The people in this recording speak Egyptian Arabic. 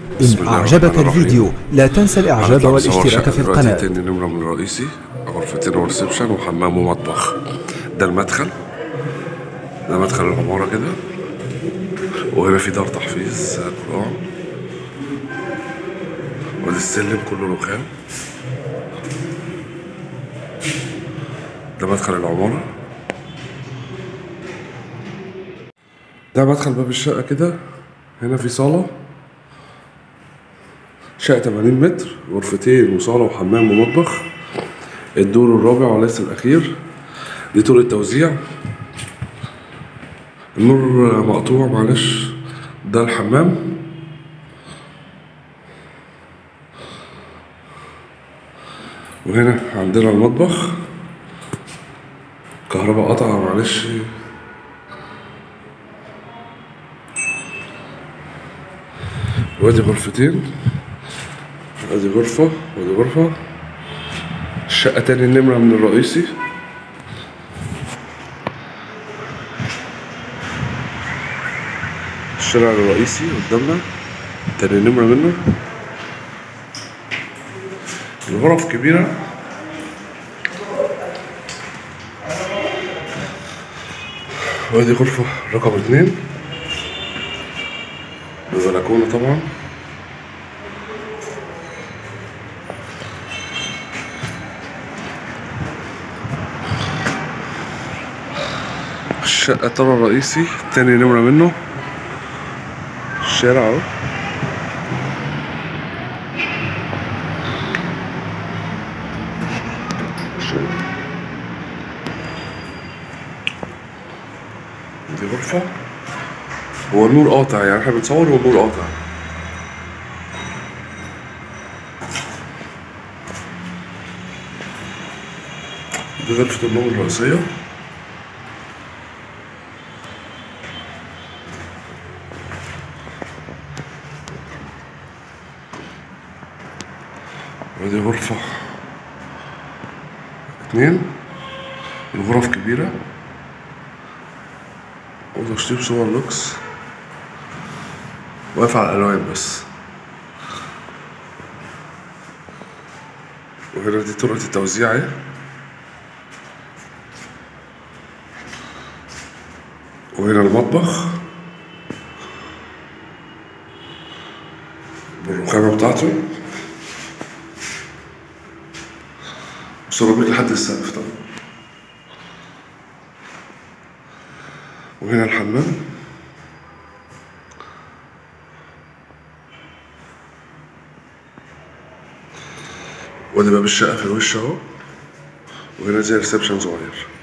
بسم إن الله أعجبك الرحمن الرحيم. الفيديو لا تنسى الإعجاب هنطلع نصور والاشتراك شقة في دلوقتي القناة تاني نمرة من الرئيسي غرفتين وريسبشن وحمام ومطبخ ده المدخل ده مدخل العمارة كده وهنا في دار تحفيظ قرآن وادي السلم كله رخام ده مدخل العمارة ده مدخل باب الشقة كده هنا في صالة شقة 80 متر غرفتين وصالة وحمام ومطبخ الدور الرابع وليس الأخير دي طرق التوزيع النور مقطوع معلش ده الحمام وهنا عندنا المطبخ كهرباء قطع معلش وادي غرفتين ادي غرفة وادي غرفة الشقة تاني نمرة من الرئيسي الشارع الرئيسي قدامنا تاني نمرة منه الغرف كبيرة وادي غرفة رقم اتنين ببلكونة طبعا الشقة الطابع الرئيسي تاني نمرة منه الشارع اهو الشارع. دي غرفة هو النور قاطع يعني احنا بنصور والنور قاطع دي غرفة النوم الرئيسية ودي غرفة اتنين الغرف كبيرة وتشطيب صور لوكس واقف على الألوان بس وهنا دي طرقة التوزيع اهي وهنا المطبخ بالرخامة بتاعته سيراميك لحد السقف طبعا وهنا الحمام وادي باب الشقة في الوش اهو وهنا زي ريسبشن صغير